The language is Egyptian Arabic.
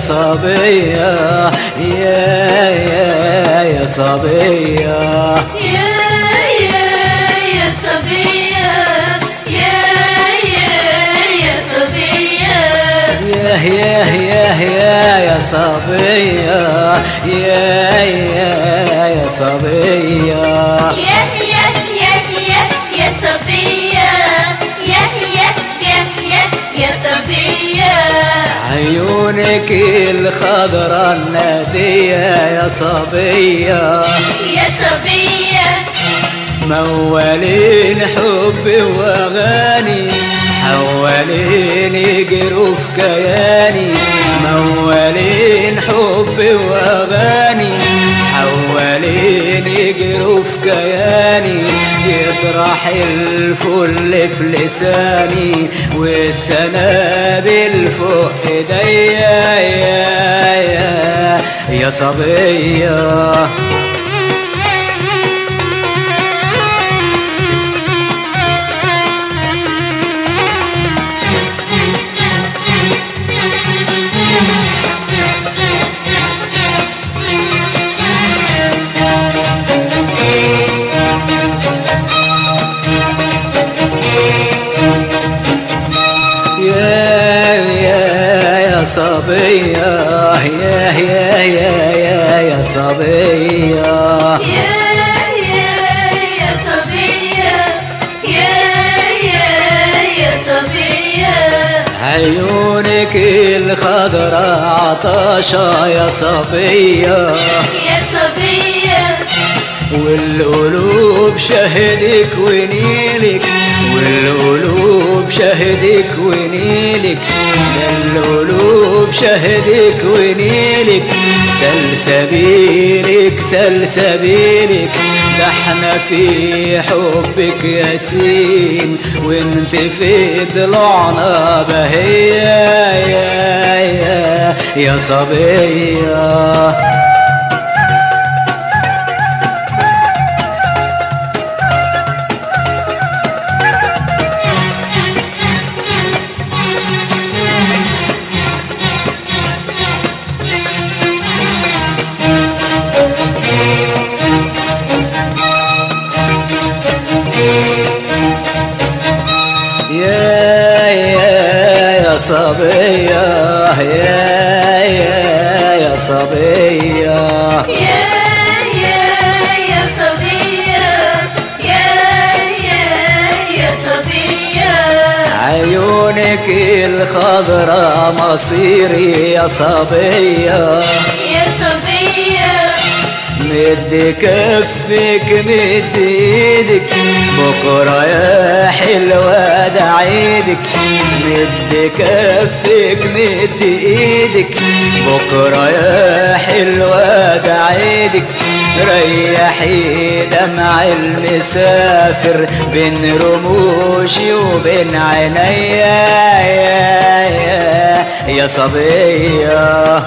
صبية يا يا يا صبية يا يا يا صبية يا يا يا صبية يا يا يا يا يا صبية يا يا يا صبية يا يا يا يا يا صبية يا يا يا يا يا صبية عيونك الخضرا النادية يا صبية يا صبية موالين حب واغاني حوالين جروف كياني موالين حب واغاني حوالين جروف كياني يطرح الفل في لساني والسنابل فوق ايديا يا يا يا صبيه يا يا يا صبية يا يا يا يا يا صبية يا يا يا صبية يا يا يا صبية عيونك الخضرا عطاشة يا صبية يا صبية والقلوب شهدك ونيلك والقلوب شهدك ونيلك ده القلوب شهدك ونيلك سلسبيلك سلسبيلك ده احنا في حبك ياسين وانت في ضلعنا بهية يا يا يا صبيه يا يا يا صبية يا يا يا صبية يا يا يا صبية يا يا يا صبية عيونك الخضرا مصيري يا صبية يا صبية مد كفك مد ايدك بكرة يا حلوة ده عيدك مد كفك مد ايدك بكرة يا حلوة ده عيدك ريحي دمع المسافر بين رموشي وبين عينيا يا يا يا صبيه